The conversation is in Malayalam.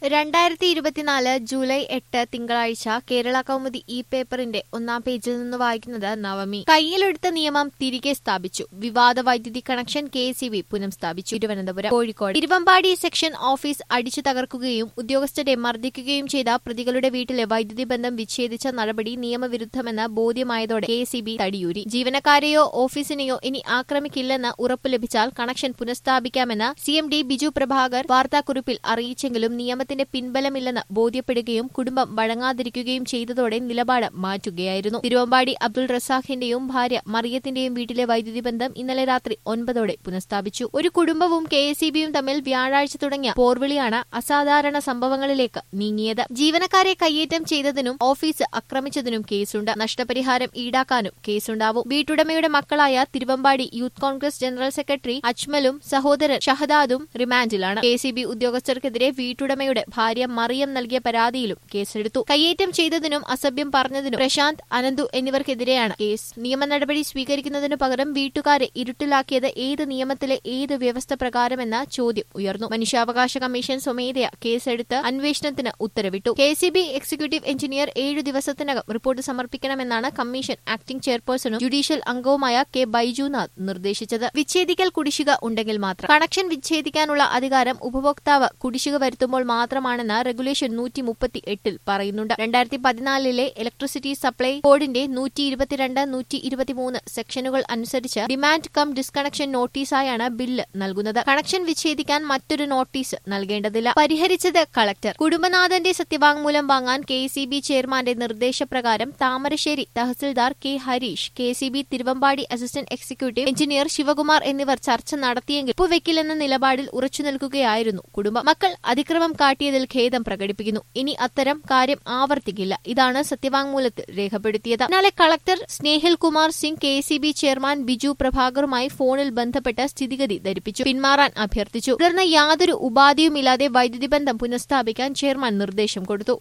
രണ്ടായിരത്തി ഇരുപത്തിനാല് ജൂലൈ എട്ട് തിങ്കളാഴ്ച കേരള കൗമുദി ഇ പേപ്പറിന്റെ ഒന്നാം പേജിൽ നിന്ന് വായിക്കുന്നത് നവമി കയ്യിലെടുത്ത നിയമം തിരികെ സ്ഥാപിച്ചു വിവാദ വൈദ്യുതി കണക്ഷൻ കെ സി ബി പുനഃസ്ഥാപിച്ചു തിരുവനന്തപുരം കോഴിക്കോട് തിരുവമ്പാടി സെക്ഷൻ ഓഫീസ് അടിച്ചു തകർക്കുകയും ഉദ്യോഗസ്ഥരെ മർദ്ദിക്കുകയും ചെയ്ത പ്രതികളുടെ വീട്ടിലെ വൈദ്യുതി ബന്ധം വിച്ഛേദിച്ച നടപടി നിയമവിരുദ്ധമെന്ന് ബോധ്യമായതോടെ കെ സി ബി തടിയൂരി ജീവനക്കാരെയോ ഓഫീസിനെയോ ഇനി ആക്രമിക്കില്ലെന്ന് ഉറപ്പു ലഭിച്ചാൽ കണക്ഷൻ പുനഃസ്ഥാപിക്കാമെന്ന് C M D Biju Prabhakar വാർത്താക്കുറിപ്പിൽ അറിയിച്ചെങ്കിലും നിയമത്തിന്റെ പിൻബലമില്ലെന്ന് ബോധ്യപ്പെടുകയും കുടുംബം വഴങ്ങാതിരിക്കുകയും ചെയ്തതോടെ നിലപാട് മാറ്റുകയായിരുന്നു തിരുവമ്പാടി അബ്ദുൾ റസാഖിന്റെയും ഭാര്യ മറിയത്തിന്റെയും വീട്ടിലെ വൈദ്യുതി ബന്ധം ഇന്നലെ രാത്രി ഒൻപതോടെ പുനഃസ്ഥാപിച്ചു ഒരു കുടുംബവും കെ എസ് തമ്മിൽ വ്യാഴാഴ്ച തുടങ്ങിയ പോർവിളിയാണ് അസാധാരണ സംഭവങ്ങളിലേക്ക് നീങ്ങിയത് ജീവനക്കാരെ കയ്യേറ്റം ചെയ്തതിനും ഓഫീസ് ആക്രമിച്ചതിനും കേസുണ്ട് നഷ്ടപരിഹാരം ഈടാക്കാനും കേസുണ്ടാവും വീട്ടുടമയുടെ മക്കളായ Thiruvambady youth Congress general secretary അജ്മലും സഹോദരൻ ഷഹദാദും റിമാൻഡിലാണ് കെ സി ബി ഉദ്യോഗസ്ഥർക്കെതിരെ വീട്ടുടമയുടെ ഭാര്യ മറിയം നൽകിയ പരാതിയിലും കേസെടുത്തു കയ്യേറ്റം ചെയ്തതിനും അസഭ്യം പറഞ്ഞതിനും പ്രശാന്ത് അനന്തു എന്നിവർക്കെതിരെയാണ് കേസ് നിയമ നടപടി സ്വീകരിക്കുന്നതിനു പകരം വീട്ടുകാരെ ഇരുട്ടിലാക്കിയത് ഏത് നിയമത്തിലെ ഏത് വ്യവസ്ഥ പ്രകാരമെന്ന ചോദ്യം ഉയർന്നു മനുഷ്യാവകാശ കമ്മീഷൻ സ്വമേധയ കേസെടുത്ത് അന്വേഷണത്തിന് ഉത്തരവിട്ടു K C B executive engineer ഏഴു ദിവസത്തിനകം റിപ്പോർട്ട് സമർപ്പിക്കണമെന്നാണ് കമ്മീഷൻ ആക്ടിംഗ് ചെയർപേഴ്സണും ജുഡീഷ്യൽ അംഗവുമായ കെ ബൈജുനാഥ് നിർദ്ദേശിച്ചത് വിച്ഛേദിക്കൽ കുടിശ്ശിക ഉണ്ടെങ്കിൽ മാത്രം കണക്ഷൻ വിച്ഛേദിക്കാനുള്ള അധികാരം ഉപഭോക്താവ് കുടിശ്ശിക വരുത്തുമ്പോൾ മാത്രമാണെന്ന് റെഗുലേഷൻ നൂറ്റി മുപ്പത്തി എട്ടിൽ പറയുന്നുണ്ട് രണ്ടായിരത്തി പതിനാലിലെ ഇലക്ട്രിസിറ്റി സപ്ലൈ കോഡിന്റെ നൂറ്റി ഇരുപത്തിരണ്ട് നൂറ്റി ഇരുപത്തിമൂന്ന് സെക്ഷനുകൾ അനുസരിച്ച് ഡിമാൻഡ് കം ഡിസ്കണക്ഷൻ നോട്ടീസായാണ് ബില്ല് നൽകുന്നത് കണക്ഷൻ വിച്ഛേദിക്കാൻ മറ്റൊരു നോട്ടീസ് നൽകേണ്ടതില്ല പരിഹരിച്ചത് കളക്ടർ കുടുംബനാഥന്റെ സത്യവാങ്മൂലം വാങ്ങാൻ കെ സി ബി ചെയർമാന്റെ നിർദ്ദേശപ്രകാരം Thamarassery tahsildar K Harish K C B Thiruvambady assistant executive engineer Sivakumar എന്നിവർ ചർച്ച നടത്തിയെങ്കിൽ ഒപ്പുവെക്കില്ലെന്ന നിലപാടിൽ ഉറച്ചു നിൽക്കുകയായിരുന്നു കുടുംബം മക്കൾ അതിക്രമം കാട്ടിയതിൽ ഖേദം പ്രകടിപ്പിക്കുന്നു ഇനി അത്തരം കാര്യം ആവർത്തിക്കില്ല ഇതാണ് സത്യവാങ്മൂലത്തിൽ രേഖപ്പെടുത്തിയത് പിന്നാലെ collector Snehil Kumar Singh K C B chairman Biju പ്രഭാകറുമായി ഫോണിൽ ബന്ധപ്പെട്ട് സ്ഥിതിഗതി ധരിപ്പിച്ചു പിന്മാറാൻ അഭ്യർത്ഥിച്ചു തുടർന്ന് യാതൊരു ഉപാധിയുമില്ലാതെ വൈദ്യുതി ബന്ധം പുനഃസ്ഥാപിക്കാൻ ചെയർമാൻ നിർദ്ദേശം കൊടുത്തു